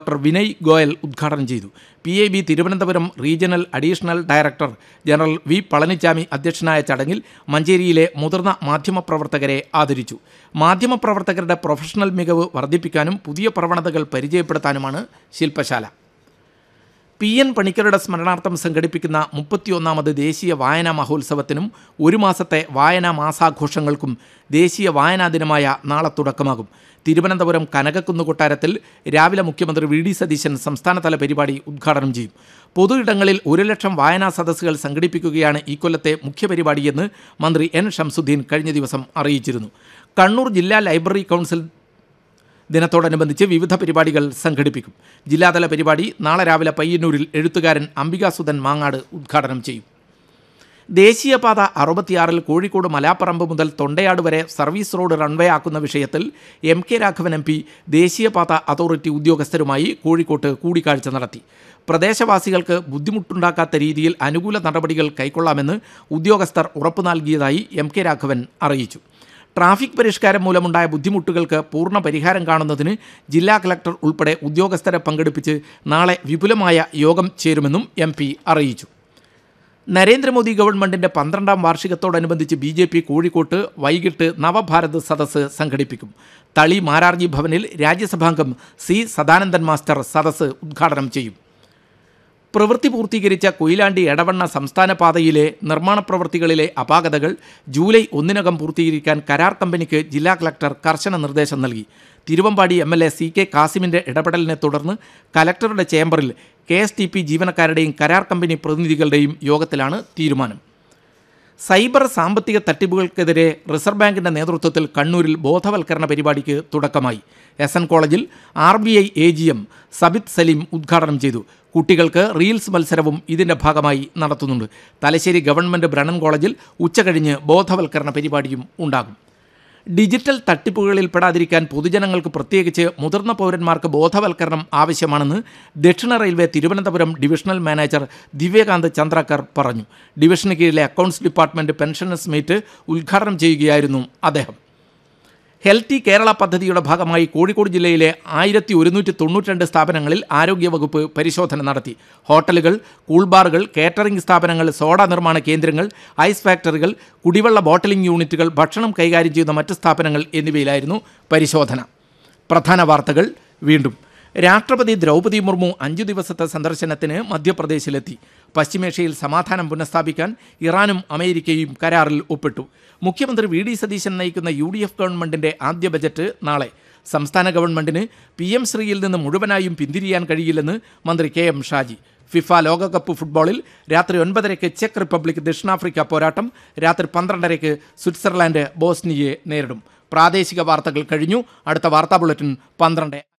doctor Vinay Goyal ഉദ്ഘാടനം ചെയ്തു P I B Thiruvananthapuram regional additional director general V Palanichami അധ്യക്ഷനായ ചടങ്ങിൽ മഞ്ചേരിയിലെ മുതിർന്ന മാധ്യമപ്രവർത്തകരെ ആദരിച്ചു മാധ്യമപ്രവർത്തകരുടെ പ്രൊഫഷണൽ മികവ് വർദ്ധിപ്പിക്കാനും പുതിയ പ്രവണതകൾ പരിചയപ്പെടുത്താനുമാണ് ശില്പശാല പി എൻ പണിക്കരുടെ സ്മരണാർത്ഥം സംഘടിപ്പിക്കുന്ന മുപ്പത്തിയൊന്നാമത് ദേശീയ വായനാ മഹോത്സവത്തിനും ഒരു മാസത്തെ വായനാ മാസാഘോഷങ്ങൾക്കും ദേശീയ വായനാ ദിനമായ നാളെ തുടക്കമാകും തിരുവനന്തപുരം കനകക്കുന്ന് കൊട്ടാരത്തിൽ രാവിലെ മുഖ്യമന്ത്രി വി ഡി സതീശൻ സംസ്ഥാനതല പരിപാടി ഉദ്ഘാടനം ചെയ്യും പൊതു ഇടങ്ങളിൽ ഒരു ലക്ഷം വായനാ സദസ്സുകൾ സംഘടിപ്പിക്കുകയാണ് ഈ കൊല്ലത്തെ മുഖ്യ പരിപാടിയെന്ന് മന്ത്രി എൻ ഷംസുദ്ദീൻ കഴിഞ്ഞ ദിവസം അറിയിച്ചിരുന്നു കണ്ണൂർ ജില്ലാ ലൈബ്രറി കൗൺസിൽ ദിനത്തോടനുബന്ധിച്ച് വിവിധ പരിപാടികൾ സംഘടിപ്പിക്കും ജില്ലാതല പരിപാടി നാളെ രാവിലെ പയ്യന്നൂരിൽ എഴുത്തുകാരൻ അംബികാസുധൻ മാങ്ങാട് ഉദ്ഘാടനം ചെയ്യും ദേശീയപാത അറുപത്തിയാറിൽ കോഴിക്കോട് മലാപ്പറമ്പ് മുതൽ തൊണ്ടയാട് വരെ സർവീസ് റോഡ് റൺവേ ആക്കുന്ന വിഷയത്തിൽ M K Raghavan M P ദേശീയപാത അതോറിറ്റി ഉദ്യോഗസ്ഥരുമായി കോഴിക്കോട്ട് കൂടിക്കാഴ്ച നടത്തി പ്രദേശവാസികൾക്ക് ബുദ്ധിമുട്ടുണ്ടാക്കാത്ത രീതിയിൽ അനുകൂല നടപടികൾ കൈക്കൊള്ളാമെന്ന് ഉദ്യോഗസ്ഥർ ഉറപ്പു നൽകിയതായി എം കെ രാഘവൻ അറിയിച്ചു ട്രാഫിക് പരിഷ്കാരം മൂലമുണ്ടായ ബുദ്ധിമുട്ടുകൾക്ക് പൂർണ്ണ പരിഹാരം കാണുന്നതിന് ജില്ലാ കളക്ടർ ഉൾപ്പെടെ ഉദ്യോഗസ്ഥരെ പങ്കെടുപ്പിച്ച് നാളെ വിപുലമായ യോഗം ചേരുമെന്നും എം അറിയിച്ചു നരേന്ദ്രമോദി ഗവൺമെന്റിന്റെ പന്ത്രണ്ടാം വാർഷികത്തോടനുബന്ധിച്ച് ബി ജെ പി കോഴിക്കോട്ട് വൈകിട്ട് നവഭാരത് സദസ്സ് സംഘടിപ്പിക്കും തളി മാരാർജി ഭവനിൽ രാജ്യസഭാംഗം സി സദാനന്ദൻ മാസ്റ്റർ സദസ്സ് ഉദ്ഘാടനം ചെയ്യും പ്രവൃത്തി പൂർത്തീകരിച്ച കൊയിലാണ്ടി എടവണ്ണ സംസ്ഥാന പാതയിലെ നിർമ്മാണ പ്രവൃത്തികളിലെ അപാകതകൾ ജൂലൈ ഒന്നിനകം പൂർത്തീകരിക്കാൻ കരാർ കമ്പനിക്ക് ജില്ലാ കളക്ടർ കർശന നിർദ്ദേശം നൽകി Thiruvambadi M L A C K കാസിമിൻ്റെ ഇടപെടലിനെ തുടർന്ന് കലക്ടറുടെ ചേംബറിൽ കെ എസ് ടി പി ജീവനക്കാരുടെയും കരാർ കമ്പനി പ്രതിനിധികളുടെയും യോഗത്തിലാണ് തീരുമാനം സൈബർ സാമ്പത്തിക തട്ടിപ്പുകൾക്കെതിരെ റിസർവ് ബാങ്കിന്റെ നേതൃത്വത്തിൽ കണ്ണൂരിൽ ബോധവൽക്കരണ പരിപാടിക്ക് തുടക്കമായി എസ് എൻ കോളേജിൽ R B I A G M Sabith Salim ഉദ്ഘാടനം ചെയ്തു കുട്ടികൾക്ക് റീൽസ് മത്സരവും ഇതിന്റെ ഭാഗമായി നടത്തുന്നുണ്ട് തലശ്ശേരി ഗവൺമെന്റ് ബ്രണ്ണൻ കോളേജിൽ ഉച്ചകഴിഞ്ഞ് ബോധവൽക്കരണ പരിപാടിയും ഉണ്ടാകും ഡിജിറ്റൽ തട്ടിപ്പുകളിൽ പെടാതിരിക്കാൻ പൊതുജനങ്ങൾക്ക് പ്രത്യേകിച്ച് മുതിർന്ന പൗരന്മാർക്ക് ബോധവൽക്കരണം ആവശ്യമാണെന്ന് ദക്ഷിണ railway Thiruvananthapuram divisional manager Divyakant Chandrakar പറഞ്ഞു ഡിവിഷന് കീഴിലെ അക്കൗണ്ട്സ് ഡിപ്പാർട്ട്മെന്റ് പെൻഷനേഴ്സ് മീറ്റ് ഉദ്ഘാടനം ചെയ്യുകയായിരുന്നു അദ്ദേഹം ഹെൽത്തി കേരള പദ്ധതിയുടെ ഭാഗമായി കോഴിക്കോട് ജില്ലയിലെ ആയിരത്തി ഒരുന്നൂറ്റി തൊണ്ണൂറ്റിരണ്ട് സ്ഥാപനങ്ങളിൽ ആരോഗ്യവകുപ്പ് പരിശോധന നടത്തി ഹോട്ടലുകൾ കൂൾബാറുകൾ കേറ്ററിംഗ് സ്ഥാപനങ്ങൾ സോഡ നിർമ്മാണ കേന്ദ്രങ്ങൾ ഐസ് ഫാക്ടറികൾ കുടിവെള്ള ബോട്ടലിംഗ് യൂണിറ്റുകൾ ഭക്ഷണം കൈകാര്യം ചെയ്യുന്ന മറ്റ് സ്ഥാപനങ്ങൾ എന്നിവയിലായിരുന്നു പരിശോധന പ്രധാന വാർത്തകൾ വീണ്ടും രാഷ്ട്രപതി ദ്രൗപദി മുർമു അഞ്ചു ദിവസത്തെ സന്ദർശനത്തിന് മധ്യപ്രദേശിലെത്തി പശ്ചിമേഷ്യയിൽ സമാധാനം പുനഃസ്ഥാപിക്കാൻ ഇറാനും അമേരിക്കയും കരാറിൽ ഒപ്പിട്ടു മുഖ്യമന്ത്രി വി ഡി സതീശൻ നയിക്കുന്ന യു ഡി എഫ് ഗവൺമെന്റിന്റെ ആദ്യ ബജറ്റ് നാളെ സംസ്ഥാന ഗവൺമെന്റിന് പി എം ശ്രീയിൽ നിന്ന് മുഴുവനായും പിന്തിരിയാൻ കഴിയില്ലെന്ന് മന്ത്രി കെ എം ഷാജി ഫിഫ ലോകകപ്പ് ഫുട്ബോളിൽ രാത്രി ഒൻപതരയ്ക്ക് ചെക്ക് റിപ്പബ്ലിക് ദക്ഷിണാഫ്രിക്ക പോരാട്ടം രാത്രി പന്ത്രണ്ടരയ്ക്ക് സ്വിറ്റ്സർലാൻഡ് ബോസ്നിയയെ നേരിടും പ്രാദേശിക വാർത്തകൾ കഴിഞ്ഞു അടുത്ത വാർത്താ ബുള്ളറ്റിൻ പന്ത്രണ്ട്